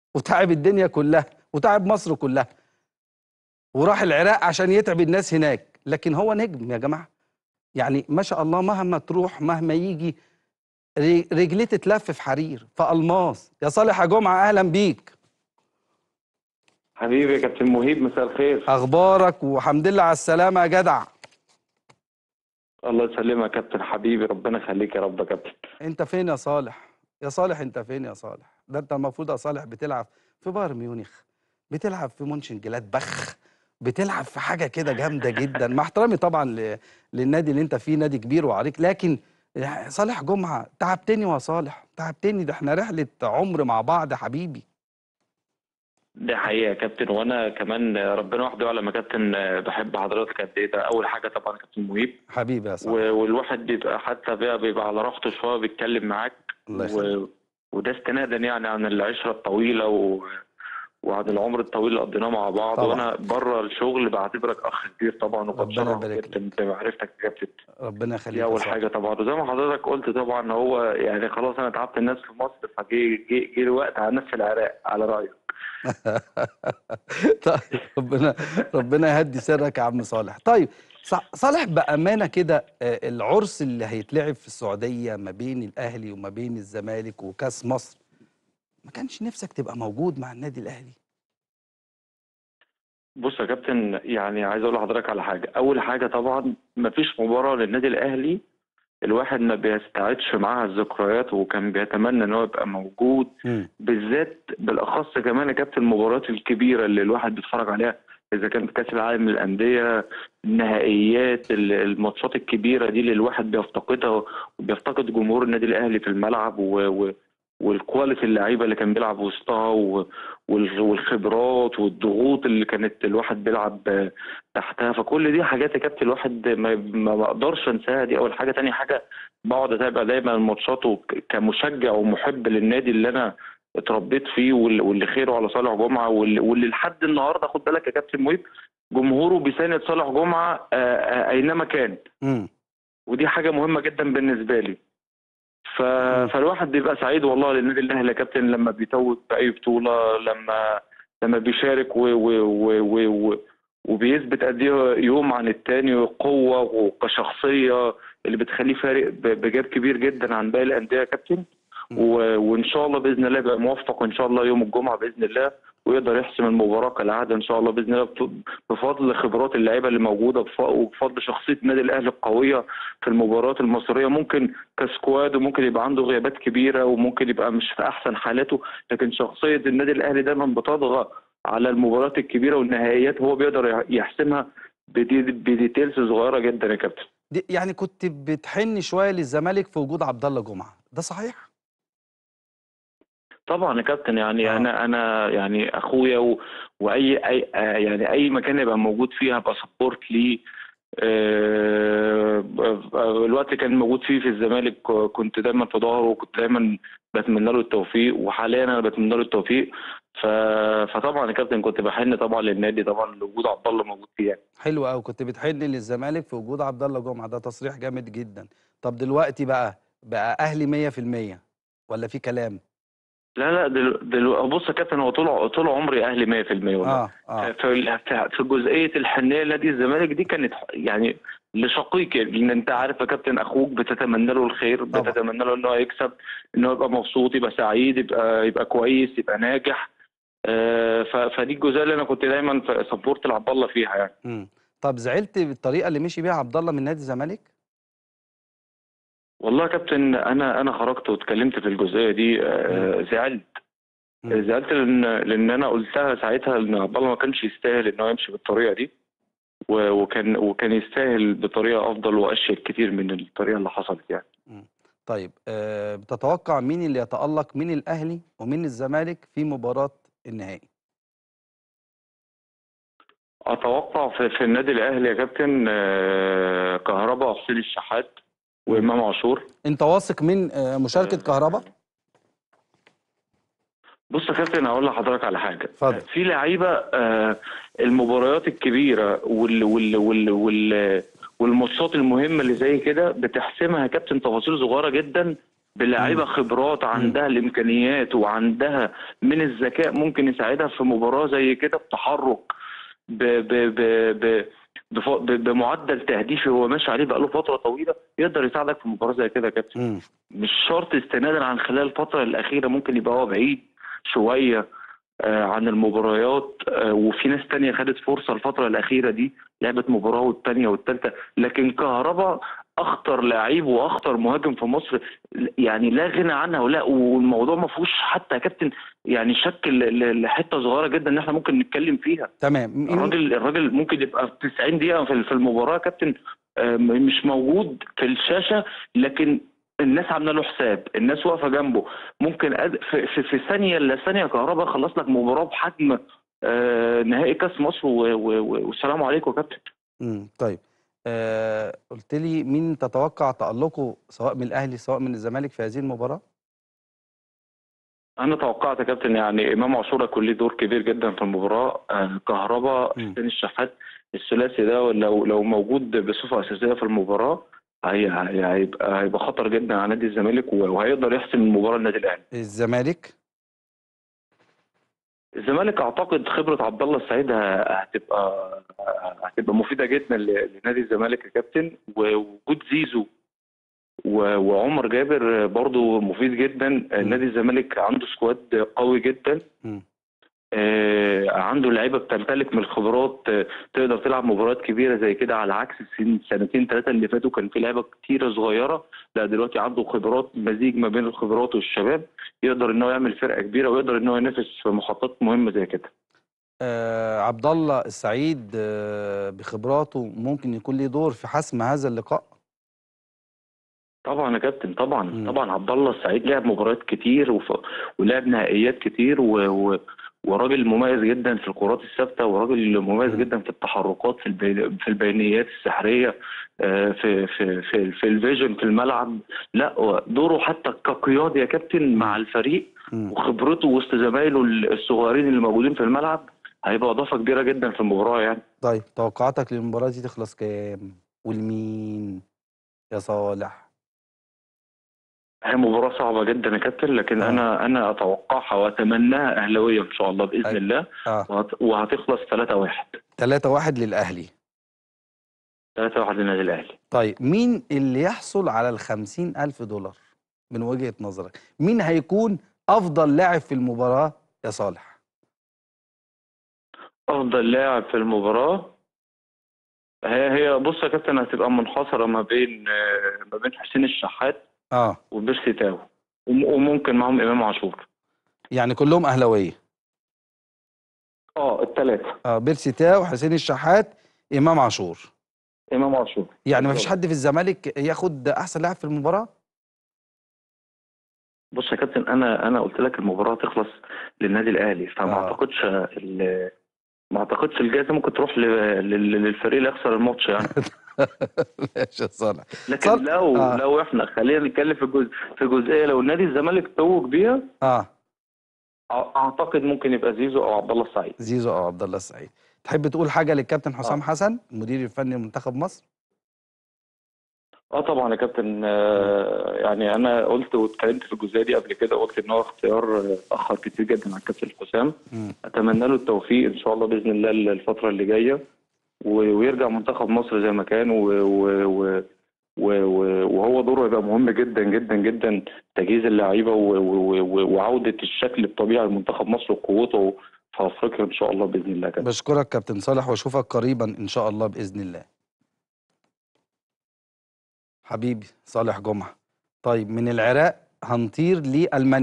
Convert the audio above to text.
وتعب الدنيا كلها وتعب مصر كلها وراح العراق عشان يتعب الناس هناك لكن هو نجم يا جماعه يعني ما شاء الله مهما تروح مهما يجي ري- رجليه تتلف في حرير في الماس يا صالح يا جمعه اهلا بيك حبيبي يا كابتن مهيب مساء الخير اخبارك وحمد لله على السلامه يا جدع الله يسلمك يا كابتن حبيبي ربنا يخليك يا رب يا كابتن انت فين يا صالح يا صالح انت فين يا صالح ده انت المفروض يا صالح بتلعب في بايرن ميونخ بتلعب في مونشن بخ بتلعب في حاجه كده جامده جدا مع احترامي طبعا ل... للنادي اللي انت فيه نادي كبير وعريق لكن يا صالح جمعه تعبتني يا صالح تعبتني ده احنا رحله عمر مع بعض يا حبيبي دي حقيقة يا كابتن وانا كمان ربنا وحده يعلم يا كابتن بحب حضرتك قد ايه ده اول حاجة طبعا يا كابتن مهيب حبيبي يا صالح و- والواحد بيبقى حتى بيبقى, بيبقى على راحته شوية بيتكلم معاك الله يخليك و... وده استنادا يعني عن العشرة الطويلة و... وعن العمر الطويل اللي قضيناه مع بعض طبعا. وانا بره الشغل بعتبرك اخ كبير طبعا ربنا وبتشرف يبارك جدا بمعرفتك يا كابتن ربنا يخليك دي يا اول صالح. حاجه طبعا وزي ما حضرتك قلت طبعا هو يعني خلاص انا تعبت الناس في مصر فجي جه جه الوقت على الناس في العراق على رايك طيب ربنا ربنا يهدي سرك يا عم صالح طيب ص- صالح بأمانة كده آه، العرس اللي هيتلعب في السعودية ما بين الأهلي وما بين الزمالك وكاس مصر ما كانش نفسك تبقى موجود مع النادي الأهلي بص يا كابتن يعني عايز اقول لحضرتك على حاجه اول حاجه طبعا مفيش مباراه للنادي الاهلي الواحد ما بيستعدش معاها الذكريات وكان بيتمنى ان هو يبقى موجود مم. بالذات بالاخص كمان يا كابتن المباريات الكبيره اللي الواحد بيتفرج عليها اذا كانت كاس العالم للانديه النهائيات ال- الماتشات الكبيره دي اللي الواحد بيفتقدها وبيفتقد جمهور النادي الاهلي في الملعب و... و... والكواليتي اللعيبه اللي كان بيلعب وسطها و... وال- والخبرات والضغوط اللي كانت الواحد بيلعب آه، تحتها فكل دي حاجات يا كابتن الواحد ما ما بقدرش انساها دي اول حاجه تاني حاجه بقعد اتابع دايما الماتشات وك- كمشجع ومحب للنادي اللي انا اتربيت فيه وال- واللي خيره على صالح جمعه واللي, واللي لحد النهارده خد بالك يا كابتن مهيب جمهوره بيساند صالح جمعه آه، آه، اينما كان مم. ودي حاجه مهمه جدا بالنسبه لي ف... فالواحد بيبقى سعيد والله للنادي الاهلي يا كابتن لما بيتوج باي بطوله لما لما بيشارك و... و... و... و... و... وبيثبت قد ايه يوم عن التاني قوه وكشخصيه اللي بتخليه فارق ب... بجاب كبير جدا عن باقي الانديه يا كابتن و... وان شاء الله باذن الله يبقى موفق ان شاء الله يوم الجمعه باذن الله ويقدر يحسم المباراه كالعاده ان شاء الله باذن الله بف- بفضل خبرات اللعيبه اللي موجوده بف- وبفضل شخصيه النادي الاهلي القويه في المباريات المصريه ممكن كسكواد وممكن يبقى عنده غيابات كبيره وممكن يبقى مش في احسن حالاته لكن شخصيه النادي الاهلي دايما بتطغى على المباريات الكبيره والنهائيات هو بيقدر يح- يحسمها بدي- بديتيلز صغيره جدا يا كابتن دي يعني كنت بتحن شوية للزمالك في وجود عبد الله جمعة ده صحيح؟ طبعا يا كابتن يعني آه. انا انا يعني اخويا و... واي اي آه يعني اي مكان يبقى موجود فيه هبقى سبورت ليه آه، آه، الوقت اللي كان موجود فيه في الزمالك كنت دايما في ظهره وكنت دايما بتمنى له التوفيق وحاليا انا بتمنى له التوفيق ف... فطبعا يا كابتن كنت بحن طبعا للنادي طبعا لوجود عبد الله موجود فيه يعني. حلو قوي كنت بتحن للزمالك في وجود عبد الله جمعة ده تصريح جامد جدا طب دلوقتي بقى بقى أهلي 100% ولا في كلام؟ لا لا دل... دل... بص يا كابتن هو طول طول عمري اهلي 100% والله اه اه في في- في جزئيه الحنيه لنادي الزمالك دي كانت يعني لشقيقي لان انت عارف يا كابتن اخوك بتتمنى له الخير طبعا. بتتمنى له ان هو يكسب ان هو يبقى مبسوط يبقى سعيد يبقى يبقى كويس يبقى ناجح آه، ف- فدي الجزئيه اللي انا كنت دايما سبورت لعبد الله فيها يعني مم. طب زعلت بالطريقة اللي مشي بيها عبد الله من نادي الزمالك؟ والله يا كابتن انا انا خرجت واتكلمت في الجزئيه دي آه، زعلت مم. زعلت لان لان انا قلتها ساعتها ان عبد الله ما كانش يستاهل ان هو يمشي بالطريقه دي و- وكان وكان يستاهل بطريقه افضل واشيك كتير من الطريقه اللي حصلت يعني طيب آه بتتوقع مين اللي يتألق من الأهلي ومن الزمالك في مباراة النهائي؟ اتوقع في, في النادي الاهلي يا كابتن آه، كهربا وحسين الشحات وامام عاشور أنت واثق من آه مشاركة كهربا؟ بص يا كابتن هقول لحضرتك على حاجه اتفضل. في لعيبه آه، المباريات الكبيره وال وال وال وال والماتشات المهمه اللي زي كده بتحسمها يا كابتن تفاصيل صغيره جدا بلاعيبه خبرات عندها الامكانيات وعندها من الذكاء ممكن يساعدها في مباراه زي كده بتحرك ب ب ب ب بف- ب- بمعدل تهديفي هو ماشي عليه بقاله فتره طويله يقدر يساعدك في مباراه زي كده يا كابتن مم. مش شرط استنادا عن خلال الفتره الاخيره ممكن يبقى هو بعيد شويه آه، عن المباريات آه، وفي ناس تانية خدت فرصة الفترة الأخيرة دي لعبت مباراة والتانية والتالتة لكن كهربا أخطر لعيب وأخطر مهاجم في مصر يعني لا غنى عنها ولا والموضوع ما فيهوش حتى يا كابتن يعني شك ل- ل- لحتة صغيرة جدا إن إحنا ممكن نتكلم فيها تمام مين- الراجل الراجل ممكن يبقى في 90 دقيقة في في المباراة يا كابتن آه، م- مش موجود في الشاشة لكن الناس عامله له حساب، الناس واقفه جنبه، ممكن أد... في, في, في ثانيه الا ثانيه كهربا خلص لك مباراه بحجم آه نهائي كاس مصر و... و... و... والسلام عليكم يا كابتن. مم. طيب آه قلت لي مين تتوقع تألقه سواء من الأهلي سواء من الزمالك في هذه المباراة؟ انا توقعت يا كابتن يعني امام عاشور هيكون ليه دور كبير جدا في المباراه، آه كهربا مم. حسين الشحات الثلاثي ده لو لو موجود بصفه اساسيه في المباراه هي... هي... هيبقى هيبقى خطر جدا على نادي الزمالك و- وهيقدر يحسم المباراه للنادي الاهلي. الزمالك الزمالك اعتقد خبره عبد الله السعيد ه- هتبقى هتبقى مفيده جدا ل- لنادي الزمالك يا كابتن ووجود زيزو و- وعمر جابر برضو مفيد جدا نادي الزمالك عنده سكواد قوي جدا مم. آه، عنده لعيبه بتمتلك من الخبرات آه، تقدر تلعب مباريات كبيره زي كده على عكس السن سنتين ثلاثه اللي فاتوا كان في لعيبه كتيره صغيره لا دلوقتي عنده خبرات مزيج ما بين الخبرات والشباب يقدر ان هو يعمل فرقه كبيره ويقدر ان هو ينافس في محطات مهمه زي كده آه عبد الله السعيد آه بخبراته ممكن يكون له دور في حسم هذا اللقاء طبعا يا كابتن طبعا مم. طبعا عبد الله السعيد لعب مباريات كتير وف... ولعب نهائيات كتير و... و... وراجل مميز جدا في الكرات الثابته وراجل مميز مم. جدا في التحركات في البي... في البينيات السحريه آه، في في في, في الفيجن في الملعب لا هو دوره حتى كقيادي يا كابتن مع الفريق مم. وخبرته وسط زمايله الصغيرين اللي موجودين في الملعب هيبقى اضافه كبيره جدا في المباراه يعني طيب توقعاتك للمباراة دي تخلص كام؟ والمين؟ يا صالح هي مباراة صعبة جدا يا كابتن لكن آه. أنا أنا أتوقعها وأتمناها أهلاوية إن شاء الله بإذن أي. الله اه وهت- وهتخلص 3-1 3 1 للأهلي 3-1 للنادي الأهلي طيب مين اللي يحصل على الخمسين ألف دولار من وجهة نظرك مين هيكون أفضل لاعب في المباراة يا صالح أفضل لاعب في المباراة هي هي بص يا كابتن هتبقى منحصرة ما بين آه، ما بين حسين الشحات اه وبيرسي تاو وم- وممكن معاهم إمام عاشور يعني كلهم أهلاوية اه الثلاثة اه بيرسي تاو حسين الشحات إمام عاشور إمام عاشور يعني ما فيش بالظبط. حد في الزمالك ياخد أحسن لاعب في المباراة بص يا كابتن أنا أنا قلت لك المباراة تخلص للنادي الأهلي فما آه. أعتقدش ال- ما أعتقدش الجائزة ممكن تروح ل- لل- للفريق اللي يخسر الماتش يعني ماشي يا صالح لكن صل- لو آه. لو احنا خلينا نتكلم في جزء في جزئيه لو نادي الزمالك توج بيها اه أع- اعتقد ممكن يبقى زيزو او عبد الله السعيد زيزو او عبد الله السعيد تحب تقول حاجة للكابتن حسام آه. حسن المدير الفني لمنتخب مصر اه طبعا يا كابتن آه يعني انا قلت واتكلمت في الجزئيه دي قبل كده قلت ان هو اختيار آه، اتاخر كتير جدا على الكابتن حسام مم. اتمنى له التوفيق ان شاء الله باذن الله الفتره اللي جايه و- ويرجع منتخب مصر زي ما كان و و و و- و- وهو دوره يبقى مهم جدا جدا جدا تجهيز اللعيبه و- و- و- وعوده الشكل الطبيعي لمنتخب مصر وقوته في افريقيا ان شاء الله باذن الله كابتن بشكرك كابتن صالح واشوفك قريبا ان شاء الله باذن الله حبيبي صالح جمعه طيب من العراق هنطير لالمانيا